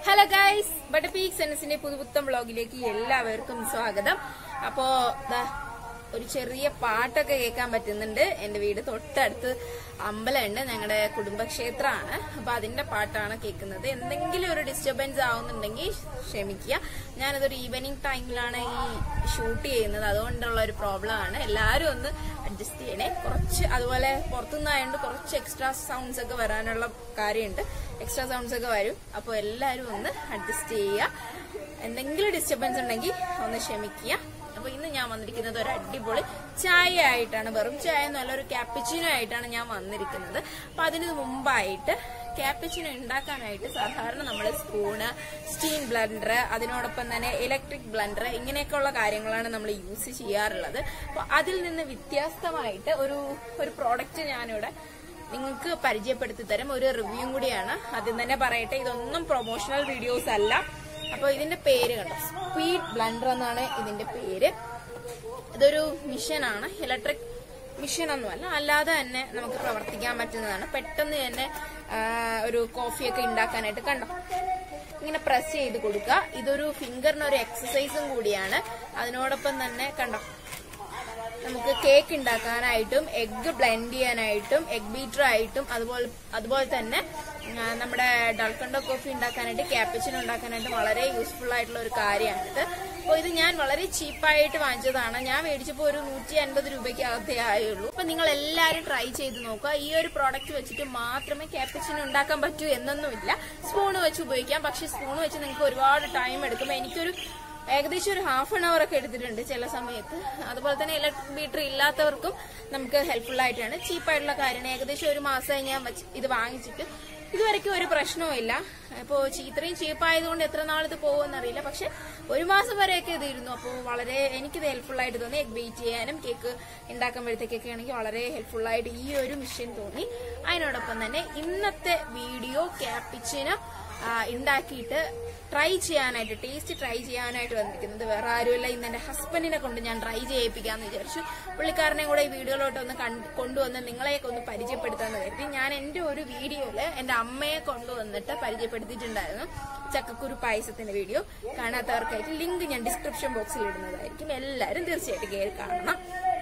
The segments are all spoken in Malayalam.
ഹലോ ഗൈസ് ബട്ടർ പീക്സ് എൻഎസിന്റെ പുതുപുത്തം വ്ളോഗിലേക്ക് എല്ലാവർക്കും സ്വാഗതം അപ്പോ ദാ ഒരു ചെറിയ പാട്ടൊക്കെ കേൾക്കാൻ പറ്റുന്നുണ്ട് എന്റെ വീട് തൊട്ടടുത്ത് അമ്പലമുണ്ട് ഞങ്ങളുടെ കുടുംബക്ഷേത്രമാണ് അപ്പൊ അതിന്റെ പാട്ടാണ് കേൾക്കുന്നത് എന്തെങ്കിലും ഒരു ഡിസ്റ്റർബൻസ് ആവുന്നുണ്ടെങ്കിൽ ക്ഷമിക്കുക ഞാനതൊരു ഈവനിങ് ടൈമിലാണ് ഈ ഷൂട്ട് ചെയ്യുന്നത് അതുകൊണ്ടുള്ള ഒരു പ്രോബ്ലം ആണ് എല്ലാവരും ഒന്ന് അഡ്ജസ്റ്റ് ചെയ്യണേ കുറച്ച് അതുപോലെ പുറത്തുനിന്നായതുകൊണ്ട് കുറച്ച് എക്സ്ട്രാ സൗണ്ട്സ് ഒക്കെ വരാനുള്ള കാര്യമുണ്ട് എക്സ്ട്രാ സൗണ്ട്സ് ഒക്കെ വരും അപ്പോൾ എല്ലാവരും ഒന്ന് അഡ്ജസ്റ്റ് ചെയ്യുക എന്തെങ്കിലും ഡിസ്റ്റർബൻസ് ഉണ്ടെങ്കിൽ ഒന്ന് ക്ഷമിക്കുക അപ്പൊ ഇന്ന് ഞാൻ വന്നിരിക്കുന്നത് ഒരു അടിപൊളി ചായ ആയിട്ടാണ് വെറും ചായ എന്നല്ല ഒരു ക്യാപ്പിച്ചിനോ ആയിട്ടാണ് ഞാൻ വന്നിരിക്കുന്നത് അപ്പൊ അതിന് മുമ്പായിട്ട് ക്യാപ്പിച്ചിനോ ഉണ്ടാക്കാനായിട്ട് സാധാരണ നമ്മൾ സ്പൂണ് സ്റ്റീം ബ്ലണ്ടർ അതിനോടൊപ്പം തന്നെ ഇലക്ട്രിക് ബ്ലണ്ടർ ഇങ്ങനെയൊക്കെയുള്ള കാര്യങ്ങളാണ് നമ്മൾ യൂസ് ചെയ്യാറുള്ളത് അപ്പൊ അതിൽ നിന്ന് വ്യത്യസ്തമായിട്ട് ഒരു ഒരു പ്രോഡക്റ്റ് ഞാനിവിടെ നിങ്ങൾക്ക് പരിചയപ്പെടുത്തി തരും ഒരു റിവ്യൂ കൂടിയാണ് ആദ്യം തന്നെ പറയട്ടെ ഇതൊന്നും പ്രൊമോഷണൽ വീഡിയോസ് അല്ല അപ്പൊ ഇതിന്റെ പേര് കണ്ടോ സ്പീഡ് ബ്ലണ്ടർ എന്നാണ് ഇതിന്റെ പേര് ഇതൊരു മിഷനാണ് ഇലക്ട്രിക് മിഷൻ ഒന്നുമല്ല അല്ലാതെ തന്നെ നമുക്ക് പ്രവർത്തിക്കാൻ പറ്റുന്നതാണ് പെട്ടെന്ന് തന്നെ ആ, ഒരു കോഫിയൊക്കെ ഉണ്ടാക്കാനായിട്ട് കണ്ടോ ഇങ്ങനെ പ്രസ് ചെയ്ത് കൊടുക്കുക ഇതൊരു ഫിംഗറിന് ഒരു എക്സസൈസും കൂടിയാണ് അതിനോടൊപ്പം തന്നെ കണ്ടോ നമുക്ക് കേക്ക് ഉണ്ടാക്കാനായിട്ടും എഗ്ഗ് ബ്ലെൻഡ് ചെയ്യാനായിട്ടും എഗ് ബീറ്റർ ആയിട്ടും അതുപോലെ അതുപോലെ തന്നെ ആ, നമ്മുടെ ഡൾക്കണ്ടോ കോഫി ഉണ്ടാക്കാനായിട്ട് ക്യാപ്പച്ചിൻ ഉണ്ടാക്കാനായിട്ട് വളരെ യൂസ്ഫുൾ ആയിട്ടുള്ള ഒരു കാര്യമാണിത് അപ്പോൾ ഇത് ഞാൻ വളരെ ചീപ്പായിട്ട് വാങ്ങിച്ചതാണ് ഞാൻ മേടിച്ചപ്പോൾ ഒരു നൂറ്റി അൻപത് രൂപയ്ക്ക് അകത്തേ ആയുള്ളൂ അപ്പൊ നിങ്ങൾ എല്ലാവരും ട്രൈ ചെയ്ത് നോക്കുക ഈ ഒരു പ്രോഡക്റ്റ് വെച്ചിട്ട് മാത്രമേ ക്യാപ്പച്ചിൻ ഉണ്ടാക്കാൻ പറ്റൂ എന്നൊന്നുമില്ല സ്പൂണ് വെച്ച് ഉപയോഗിക്കാം പക്ഷെ സ്പൂൺ വെച്ച് നിങ്ങൾക്ക് ഒരുപാട് ടൈം എടുക്കും എനിക്കൊരു ഏകദേശം ഒരു ഹാഫ് ആൻ അവർ ഒക്കെ എടുത്തിട്ടുണ്ട് ചില സമയത്ത് അതുപോലെ തന്നെ ഇലക്ട്രിക് ബീറ്റർ ഇല്ലാത്തവർക്കും നമുക്ക് ഹെൽപ്ഫുൾ ആയിട്ടാണ് ചീപ്പായിട്ടുള്ള കാര്യമാണ് ഏകദേശം ഒരു മാസമായി ഞാൻ വച്ച് ഇത് വാങ്ങിച്ചിട്ട് ഇതുവരെയ്ക്കും ഒരു പ്രശ്നവുമില്ല ഇപ്പോൾ ഇത്രയും ചീപ്പായതുകൊണ്ട് എത്ര നാൾ ഇത് പോകുമെന്ന് അറിയില്ല പക്ഷെ ഒരു മാസം വരെയൊക്കെ ഇത് ഇരുന്നു അപ്പോൾ വളരെ എനിക്കിത് ഹെൽപ്ഫുൾ ആയിട്ട് തോന്നി എഗ് ബേറ്റ് ചെയ്യാനും കേക്ക് ഉണ്ടാക്കുമ്പോഴത്തേക്കൊക്കെ ആണെങ്കിൽ വളരെ ഹെൽപ്ഫുൾ ആയിട്ട് ഈ ഒരു മിഷൻ തോന്നി അതിനോടൊപ്പം തന്നെ ഇന്നത്തെ വീഡിയോ ക്യാപ്പിച്ചിന് ആ, ഉണ്ടാക്കിയിട്ട് ട്രൈ ചെയ്യാനായിട്ട് ടേസ്റ്റ് ട്രൈ ചെയ്യാനായിട്ട് വന്നിരിക്കുന്നത് വേറെ ആരുമില്ല ഇന്ന് എന്റെ ഹസ്ബൻഡിനെ കൊണ്ട് ഞാൻ ട്രൈ ചെയ്യിപ്പിക്കാന്ന് വിചാരിച്ചു പുള്ളിക്കാരനെ കൂടെ ഈ വീഡിയോയിലോട്ട് ഒന്ന് കണ്ട് കൊണ്ടുവന്ന് നിങ്ങളെയൊക്കെ ഒന്ന് പരിചയപ്പെടുത്താന്ന് കരുതി ഞാൻ എന്റെ ഒരു വീഡിയോയില് എന്റെ അമ്മയെ കൊണ്ടുവന്നിട്ട് പരിചയപ്പെടുത്തിയിട്ടുണ്ടായിരുന്നു ചക്കക്കുരു പായസത്തിന്റെ വീഡിയോ കാണാത്തവർക്കായിട്ട് ലിങ്ക് ഞാൻ ഡിസ്ക്രിപ്ഷൻ ബോക്സിൽ ഇടുന്നതായിരിക്കും എല്ലാവരും തീർച്ചയായിട്ടും കയറി കാണണം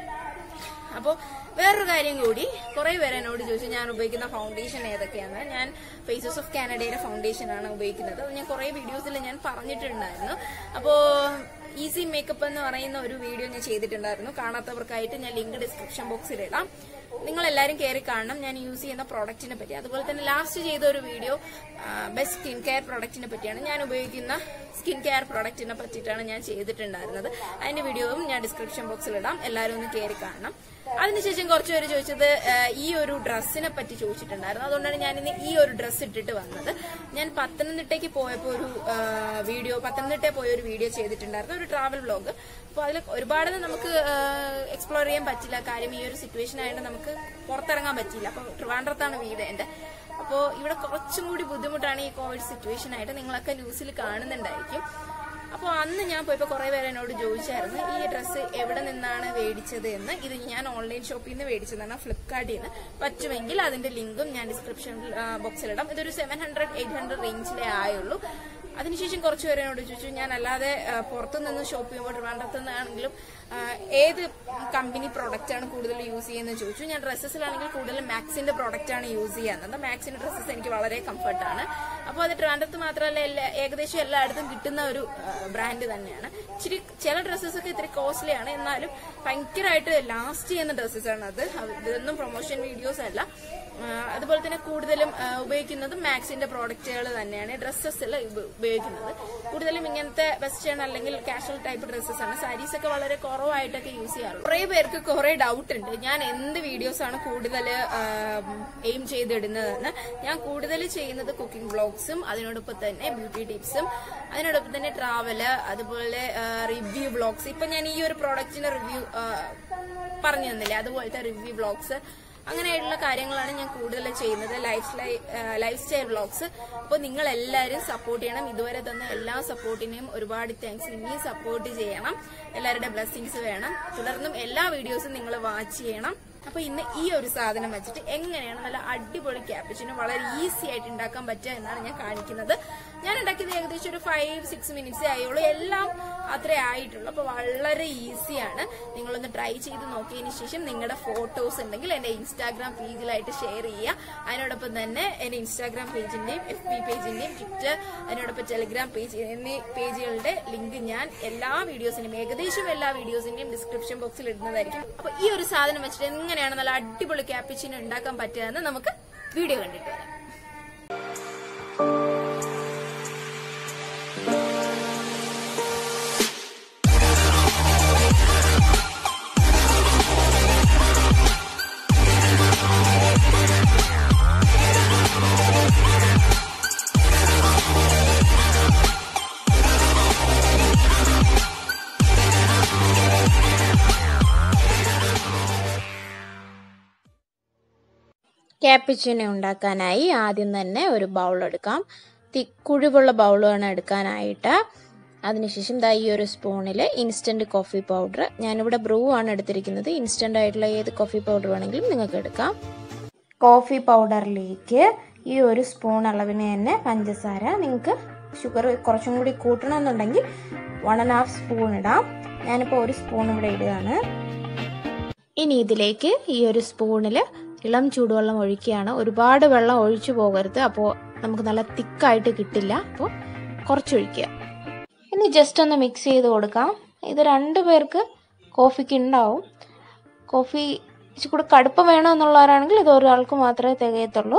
അപ്പോൾ വേറൊരു കാര്യം കൂടി കുറെ പേര് എന്നോട് ചോദിച്ചു ഞാൻ ഉപയോഗിക്കുന്ന ഫൗണ്ടേഷൻ ഏതൊക്കെയാണ് ഞാൻ ഫേസസ് ഓഫ് കാനഡയുടെ ഫൗണ്ടേഷൻ ആണ് ഉപയോഗിക്കുന്നത് അത് ഞാൻ കുറെ വീഡിയോസിൽ ഞാൻ പറഞ്ഞിട്ടുണ്ടായിരുന്നു അപ്പോൾ ഈസി മേക്കപ്പ് എന്ന് പറയുന്ന ഒരു വീഡിയോ ഞാൻ ചെയ്തിട്ടുണ്ടായിരുന്നു കാണാത്തവർക്കായിട്ട് ഞാൻ ലിങ്ക് ഡിസ്ക്രിപ്ഷൻ ബോക്സിൽ ഇടാം നിങ്ങൾ എല്ലാവരും കയറി കാണണം ഞാൻ യൂസ് ചെയ്യുന്ന പ്രോഡക്റ്റിനെ പറ്റി അതുപോലെ തന്നെ ലാസ്റ്റ് ചെയ്ത ഒരു വീഡിയോ ബെസ്റ്റ് സ്കിൻ കെയർ പ്രോഡക്റ്റിനെ പറ്റിയാണ് ഞാൻ ഉപയോഗിക്കുന്ന സ്കിൻ കെയർ പ്രോഡക്റ്റിനെ പറ്റിയിട്ടാണ് ഞാൻ ചെയ്തിട്ടുണ്ടായിരുന്നത് അതിന്റെ വീഡിയോയും ഞാൻ ഡിസ്ക്രിപ്ഷൻ ബോക്സിൽ ഇടാം എല്ലാവരും ഒന്ന് കയറി കാണണം അതിനുശേഷം കുറച്ച് പേര് ചോദിച്ചത് ആ, ഈ ഒരു ഡ്രസ്സിനെ പറ്റി ചോദിച്ചിട്ടുണ്ടായിരുന്നു അതുകൊണ്ടാണ് ഞാൻ ഇന്ന് ഈ ഒരു ഡ്രസ്സ് ഇട്ടിട്ട് വന്നത് ഞാൻ പത്തനംതിട്ടയ്ക്ക് പോയപ്പോൾ ഒരു ആ, വീഡിയോ പത്തനംതിട്ടയിൽ പോയ ഒരു വീഡിയോ ചെയ്തിട്ടുണ്ടായിരുന്നു ഒരു ട്രാവൽ വ്ലോഗ് അപ്പോൾ അതിൽ ഒരുപാട് നമുക്ക് എക്സ്പ്ലോർ ചെയ്യാൻ പറ്റില്ല കാര്യം ഈ ഒരു സിറ്റുവേഷൻ ആയതുകൊണ്ട് നമുക്ക് പുറത്തിറങ്ങാൻ പറ്റില്ല അപ്പോൾ ട്രിവാൻഡ്രത്താണ് വീട് എന്റെ അപ്പോൾ ഇവിടെ കുറച്ചും കൂടി ബുദ്ധിമുട്ടാണ് ഈ കോവിഡ് സിറ്റുവേഷൻ ആയിട്ട് നിങ്ങളൊക്കെ ന്യൂസിൽ കാണുന്നുണ്ടായിരിക്കും അപ്പോൾ അന്ന് ഞാൻ പോയപ്പോൾ കുറേ പേര് എന്നോട് ചോദിച്ചായിരുന്നു ഈ ഡ്രസ്സ് എവിടെ നിന്നാണ് മേടിച്ചത് എന്ന് ഇത് ഞാൻ ഓൺലൈൻ ഷോപ്പിൽ നിന്ന് മേടിച്ചതാണ് ഫ്ലിപ്കാർട്ടിൽ നിന്ന് പറ്റുമെങ്കിൽ അതിന്റെ ലിങ്കും ഞാൻ ഡിസ്ക്രിപ്ഷൻ ബോക്സിലിടാം ഇതൊരു സെവൻ ഹൺഡ്രഡ് എയ്റ്റ് ഹൺഡ്രഡ് റേഞ്ചിലേ ആയുള്ളൂ അതിനുശേഷം കുറച്ച് പേര് എന്നോട് ചോദിച്ചു ഞാൻ അല്ലാതെ ആ, പുറത്തുനിന്ന് ഷോപ്പ് ചെയ്യുമ്പോൾ ട്രിവാൻഡ്രത്ത് നിന്നാണെങ്കിലും ആ, ഏത് കമ്പനി പ്രോഡക്റ്റ് ആണ് കൂടുതൽ യൂസ് ചെയ്യുന്നത് ചോദിച്ചു ഞാൻ ഡ്രസ്സസിലാണെങ്കിൽ കൂടുതൽ മാക്സിന്റെ പ്രോഡക്റ്റ് ആണ് യൂസ് ചെയ്യുന്നത് മാക്സിന്റെ ഡ്രസ്സസ് എനിക്ക് വളരെ കംഫർട്ടാണ് അപ്പോൾ അത് ട്രിവാൻഡ്രത്ത് മാത്രമല്ല എല്ലാ ഏകദേശം എല്ലായിടത്തും കിട്ടുന്ന ഒരു ബ്രാൻഡ് തന്നെയാണ് ഇച്ചിരി ചില ഡ്രസ്സസ് ഒക്കെ ഇത്തിരി കോസ്റ്റ്ലി ആണ് എന്നാലും ഭയങ്കരമായിട്ട് ലാസ്റ്റ് ചെയ്യുന്ന ഡ്രസ്സസ് ആണ് അത് അവ- ഇതൊന്നും പ്രൊമോഷൻ വീഡിയോസ് അല്ല ആ, അതുപോലെ തന്നെ കൂടുതലും ആ, ഉപയോഗിക്കുന്നത് മാക്സിന്റെ പ്രോഡക്റ്റുകൾ തന്നെയാണ് ഡ്രസ്സസിൽ ഉപയോഗിക്കുന്നത് കൂടുതലും ഇങ്ങനത്തെ വെസ്റ്റേൺ അല്ലെങ്കിൽ കാഷ്വൽ ടൈപ്പ് ഡ്രസ്സസ് ആണ് സാരീസ് ഒക്കെ വളരെ കുറവായിട്ടൊക്കെ യൂസ് ചെയ്യാറുള്ളത് കുറെ പേർക്ക് കുറെ ഡൗട്ട് ഉണ്ട് ഞാൻ എന്ത് വീഡിയോസ് ആണ് കൂടുതൽ എയിം ചെയ്തിടുന്നതെന്ന് ഞാൻ കൂടുതൽ ചെയ്യുന്നത് കുക്കിംഗ് വ്ളോഗ്സും അതിനോടൊപ്പം തന്നെ ബ്യൂട്ടി ടിപ്സും അതിനോടൊപ്പം തന്നെ ട്രാവല് അതുപോലെ റിവ്യൂ വ്ളോഗ്സ് ഇപ്പൊ ഞാൻ ഈ ഒരു പ്രോഡക്റ്റിന്റെ റിവ്യൂ പറഞ്ഞു തന്നില്ലേ അതുപോലത്തെ റിവ്യൂ വ്ളോഗ്സ് അങ്ങനെയായിട്ടുള്ള കാര്യങ്ങളാണ് ഞാൻ കൂടുതൽ ചെയ്യുന്നത് ലൈഫ് ലൈഫ് സ്റ്റൈൽ വ്ളോഗ്സ് അപ്പോൾ നിങ്ങൾ എല്ലാവരും സപ്പോർട്ട് ചെയ്യണം ഇതുവരെ തന്ന എല്ലാ സപ്പോർട്ടിനെയും ഒരുപാട് താങ്ക്സ് ഇനിയും സപ്പോർട്ട് ചെയ്യണം എല്ലാവരുടെ ബ്ലെസ്സിങ്സ് വേണം തുടർന്നും എല്ലാ വീഡിയോസും നിങ്ങൾ വാച്ച് ചെയ്യണം അപ്പൊ ഇന്ന് ഈ ഒരു സാധനം വെച്ചിട്ട് എങ്ങനെയാണ് നല്ല അടിപൊളി ക്യാപ്പിച്ചിന് വളരെ ഈസി ആയിട്ട് ഉണ്ടാക്കാൻ പറ്റുക എന്നാണ് ഞാൻ കാണിക്കുന്നത് ഞാൻ ഉണ്ടാക്കിയത് ഏകദേശം ഒരു ഫൈവ് സിക്സ് മിനിറ്റ്സേ ആയുള്ളൂ എല്ലാം അത്രേ ആയിട്ടുള്ളൂ അപ്പൊ വളരെ ഈസിയാണ് നിങ്ങളൊന്ന് ട്രൈ ചെയ്ത് നോക്കിയതിന് ശേഷം നിങ്ങളുടെ ഫോട്ടോസ് ഉണ്ടെങ്കിൽ എന്റെ ഇൻസ്റ്റാഗ്രാം പേജിലായിട്ട് ഷെയർ ചെയ്യുക അതിനോടൊപ്പം തന്നെ എന്റെ ഇൻസ്റ്റാഗ്രാം പേജിന്റെയും എഫ് ബി പേജിന്റെയും ട്വിറ്റർ അതിനോടൊപ്പം ടെലിഗ്രാം പേജ് എന്നീ പേജുകളുടെ ലിങ്ക് ഞാൻ എല്ലാ വീഡിയോസിന്റെയും ഏകദേശം എല്ലാ വീഡിയോസിന്റെയും ഡിസ്ക്രിപ്ഷൻ ബോക്സിൽ ഇടുന്നതായിരിക്കും അപ്പൊ ഈ ഒരു സാധനം വെച്ചിട്ട് എങ്ങനെയാണ് നല്ല അടിപൊളി ക്യാപ്പിച്ചിന് ഉണ്ടാക്കാൻ പറ്റുക എന്ന് നമുക്ക് വീഡിയോ കണ്ടിട്ട് വരാം ക്യാപ്പിച്ചിനെ ഉണ്ടാക്കാനായി ആദ്യം തന്നെ ഒരു ബൗൾ എടുക്കാം തിക്കുഴിവുള്ള ബൗൾ വേണം എടുക്കാനായിട്ട് അതിനുശേഷം ദാ ഈ ഒരു സ്പൂണിൽ ഇൻസ്റ്റൻറ്റ് കോഫി പൗഡർ ഞാനിവിടെ ബ്രൂ ആണ് എടുത്തിരിക്കുന്നത് ഇൻസ്റ്റൻ്റ് ആയിട്ടുള്ള ഏത് കോഫി പൗഡർ വേണമെങ്കിലും നിങ്ങൾക്ക് എടുക്കാം കോഫി പൗഡറിലേക്ക് ഈ ഒരു സ്പൂൺ അളവിന് തന്നെ പഞ്ചസാര നിങ്ങൾക്ക് ഷുഗർ കുറച്ചും കൂടി കൂട്ടണമെന്നുണ്ടെങ്കിൽ വൺ ആൻഡ് ഹാഫ് സ്പൂൺ ഇടാം ഞാനിപ്പോൾ ഒരു സ്പൂൺ ഇവിടെ ഇടുകയാണ് ഇനി ഇതിലേക്ക് ഈ ഒരു സ്പൂണിൽ ഇളം ചൂടുവെള്ളം ഒഴിക്കുകയാണ് ഒരുപാട് വെള്ളം ഒഴിച്ചു പോകരുത് അപ്പോൾ നമുക്ക് നല്ല തിക്കായിട്ട് കിട്ടില്ല അപ്പോൾ കുറച്ചൊഴിക്കുക ഇനി ജസ്റ്റ് ഒന്ന് മിക്സ് ചെയ്ത് കൊടുക്കാം ഇത് രണ്ട് പേർക്ക് കോഫിക്ക് ഉണ്ടാവും കോഫി ഇച്ചിരി കൂടെ കടുപ്പം വേണമെന്നുള്ളവരാണെങ്കിൽ ഇത് ഒരാൾക്ക് മാത്രമേ തികയത്തുള്ളൂ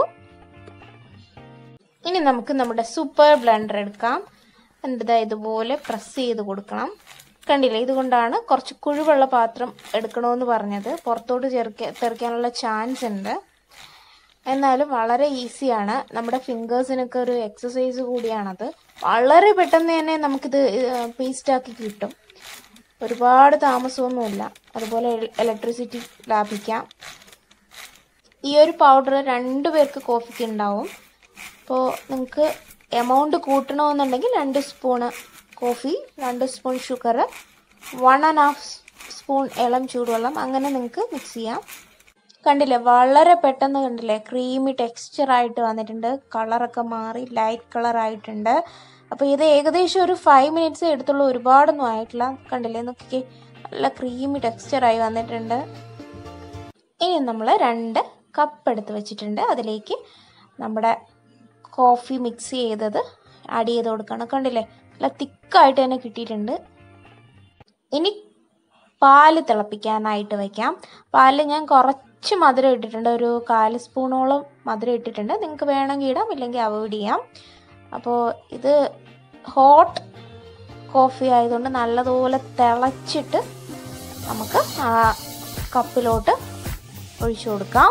ഇനി നമുക്ക് നമ്മുടെ സൂപ്പർ ബ്ലെൻഡർ എടുക്കാം എന്നിട്ട് ഇതുപോലെ പ്രസ് ചെയ്ത് കൊടുക്കണം കണ്ടില്ലേ ഇതുകൊണ്ടാണ് കുറച്ച് കുഴിവുള്ള പാത്രം എടുക്കണമെന്ന് പറഞ്ഞത് പുറത്തോട്ട് ചെറുക്ക തെറിക്കാനുള്ള ചാൻസ് ഉണ്ട് എന്നാലും വളരെ ഈസിയാണ് നമ്മുടെ ഫിംഗേഴ്സിനൊക്കെ ഒരു എക്സസൈസ് കൂടിയാണത് വളരെ പെട്ടെന്ന് തന്നെ നമുക്കിത് പേസ്റ്റ് ആക്കി കിട്ടും ഒരുപാട് താമസമൊന്നുമില്ല അതുപോലെ ഇലക്ട്രിസിറ്റി ലാഭിക്കാം ഈ ഒരു പൗഡർ രണ്ടു പേർക്ക് കോഫിക്ക് ഉണ്ടാവും അപ്പോൾ നിങ്ങൾക്ക് എമൗണ്ട് കൂട്ടണമെന്നുണ്ടെങ്കിൽ രണ്ട് സ്പൂണ് കോഫി രണ്ട് spoon sugar one and half spoon ഇളം ചൂടുവെള്ളം അങ്ങനെ നിങ്ങൾക്ക് മിക്സ് ചെയ്യാം കണ്ടില്ലേ വളരെ പെട്ടെന്ന് കണ്ടില്ലേ ക്രീമി ടെക്സ്ചർ ആയിട്ട് വന്നിട്ടുണ്ട് കളറൊക്കെ മാറി ലൈറ്റ് കളർ ആയിട്ടുണ്ട് അപ്പോൾ ഇത് ഏകദേശം ഒരു ഫൈവ് മിനിറ്റ്സ് എടുത്തുള്ളൂ ഒരുപാടൊന്നും ആയിട്ടില്ല കണ്ടില്ലേ നോക്കിക്കേ നല്ല ക്രീമി ടെക്സ്ചറായി വന്നിട്ടുണ്ട് ഇനി നമ്മൾ രണ്ട് കപ്പ് എടുത്ത് വെച്ചിട്ടുണ്ട് അതിലേക്ക് നമ്മുടെ കോഫി മിക്സ് ചെയ്തത് ആഡ് ചെയ്ത് കൊടുക്കണം കണ്ടില്ലേ നല്ല തിക്കായിട്ട് തന്നെ കിട്ടിയിട്ടുണ്ട് ഇനി പാല് തിളപ്പിക്കാനായിട്ട് വെക്കാം പാല് ഞാൻ കുറച്ച് മധുരം ഇട്ടിട്ടുണ്ട് ഒരു കാല് സ്പൂണോളം മധുരം ഇട്ടിട്ടുണ്ട് നിങ്ങൾക്ക് വേണമെങ്കിൽ ഇടാം ഇല്ലെങ്കിൽ അവോയ്ഡ് ചെയ്യാം അപ്പോൾ ഇത് ഹോട്ട് കോഫി ആയതുകൊണ്ട് നല്ലതുപോലെ തിളച്ചിട്ട് നമുക്ക് ആ കപ്പിലോട്ട് ഒഴിച്ചു കൊടുക്കാം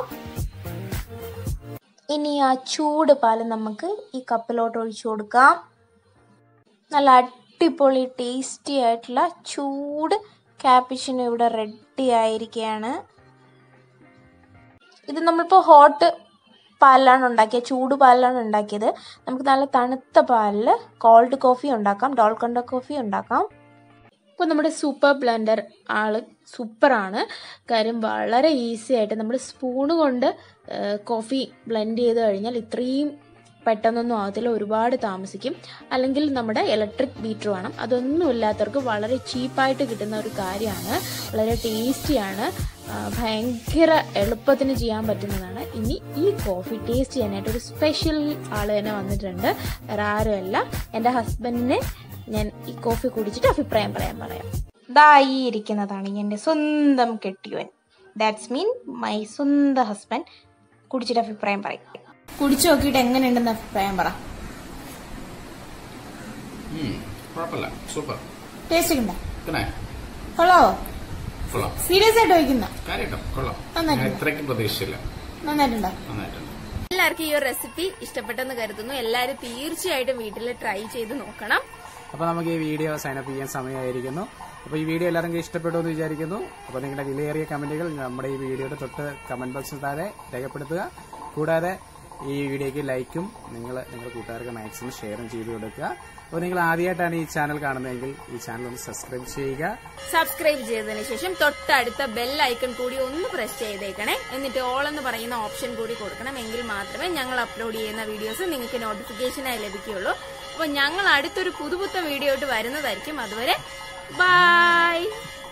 ഇനി ആ ചൂട് പാല് നമുക്ക് ഈ കപ്പിലോട്ട് ഒഴിച്ചു കൊടുക്കാം നല്ല അടിപൊളി ടേസ്റ്റി ആയിട്ടുള്ള ചൂട് ക്യാപ്പിച്ചിന് ഇവിടെ റെഡി ആയിരിക്കുകയാണ് ഇത് നമ്മളിപ്പോൾ ഹോട്ട് പാലിലാണ് ഉണ്ടാക്കിയത് ചൂട് പാലിലാണ് ഉണ്ടാക്കിയത് നമുക്ക് നല്ല തണുത്ത പാലിൽ കോൾഡ് കോഫി ഉണ്ടാക്കാം ഡോൾക്കണ്ട കോഫി ഉണ്ടാക്കാം ഇപ്പോൾ നമ്മുടെ സൂപ്പർ ബ്ലെൻഡർ ആള് സൂപ്പറാണ് കാര്യം വളരെ ഈസി ആയിട്ട് നമ്മൾ സ്പൂണ് കൊണ്ട് കോഫി ബ്ലെൻഡ് ചെയ്ത് കഴിഞ്ഞാൽ ഇത്രയും പെട്ടെന്നൊന്നും ആകത്തില്ല ഒരുപാട് താമസിക്കും അല്ലെങ്കിൽ നമ്മുടെ ഇലക്ട്രിക് ബീറ്റർ വേണം അതൊന്നും ഇല്ലാത്തവർക്ക് വളരെ ചീപ്പായിട്ട് കിട്ടുന്ന ഒരു കാര്യമാണ് വളരെ ടേസ്റ്റിയാണ് ഭയങ്കര എളുപ്പത്തിന് ചെയ്യാൻ പറ്റുന്നതാണ് ഇനി ഈ കോഫി ടേസ്റ്റ് ചെയ്യാനായിട്ട് ഒരു സ്പെഷ്യൽ ആൾ തന്നെ വന്നിട്ടുണ്ട് വേറെ ആരുമല്ല എൻ്റെ ഹസ്ബൻഡിനെ ഞാൻ ഈ കോഫി കുടിച്ചിട്ട് അഭിപ്രായം പറയാൻ പറയാം ദാ ഈ ഇരിക്കുന്നതാണ് എൻ്റെ സ്വന്തം കെട്ടിയോൻ ദാറ്റ്സ് മീൻ മൈ സ്വന്തം ഹസ്ബൻഡ് കുടിച്ചിട്ട് അഭിപ്രായം പറയും കുടിച്ചു നോക്കിയിട്ട് എങ്ങനെയുണ്ടെന്ന് അഭിപ്രായം പറ കുഴപ്പമില്ല സൂപ്പർ ടേസ്റ്റ് ഉണ്ടോ പിന്നെ കൊള്ളാവോ കൊള്ളാം സീരിയസ് ആയിട്ട് വയ്ക്കുന്ന കാര്യട്ടോ കൊള്ളാം നന്നായിട്ടുണ്ട്. ഞാൻ ഇത്രയ്ക്കും പ്രതീക്ഷിച്ചില്ല നന്നായിട്ടുണ്ടോ നന്നായിട്ടുണ്ട് എല്ലാവർക്കും ഈ ഒരു റെസിപ്പി ഇഷ്ടപ്പെട്ടെന്ന് കരുതുന്നു എല്ലാവരും തീർച്ചയായിട്ടും വീട്ടിൽ ട്രൈ ചെയ്ത് നോക്കണം അപ്പോൾ നമുക്ക് ഈ വീഡിയോ സൈനപ്പ് ചെയ്യാൻ സമയമായിരിക്കുന്നു അപ്പോൾ ഈ വീഡിയോ എല്ലാവർക്കും ഇഷ്ടപ്പെട്ടു എന്ന് വിചാരിക്കുന്നു അപ്പോൾ നിങ്ങളുടെ വിലയേറിയ കമന്റുകൾ നമ്മുടെ ഈ വീഡിയോയുടെ തൊട്ട് കമന്റ് ബോക്സിൽ താഴെ രേഖപ്പെടുത്തുക കൂടാതെ ഈ വീഡിയോയ്ക്ക് ലൈക്കും നിങ്ങൾ നിങ്ങളുടെ കൂട്ടുകാർക്ക് മാക്സിമം ഷെയറും ചെയ്ത് കൊടുക്കുക അപ്പോൾ നിങ്ങൾ ആദ്യമായിട്ടാണ് ഈ ചാനൽ കാണുന്നതെങ്കിൽ ഈ ചാനൽ ഒന്ന് സബ്സ്ക്രൈബ് ചെയ്യുക സബ്സ്ക്രൈബ് ചെയ്തതിനു ശേഷം തൊട്ടടുത്ത ബെൽ ഐക്കൺ കൂടി ഒന്ന് പ്രസ് ചെയ്തേക്കണേ എന്നിട്ട് ഓൾ എന്ന് പറയുന്ന ഓപ്ഷൻ കൂടി കൊടുക്കണം എങ്കിൽ മാത്രമേ ഞങ്ങൾ അപ്ലോഡ് ചെയ്യുന്ന വീഡിയോസ് നിങ്ങൾക്ക് നോട്ടിഫിക്കേഷനായി ലഭിക്കുകയുള്ളൂ അപ്പൊ ഞങ്ങൾ അടുത്തൊരു പുതുപുത്ത വീഡിയോ ആയിട്ട് വരുന്നതായിരിക്കും അതുവരെ ബൈ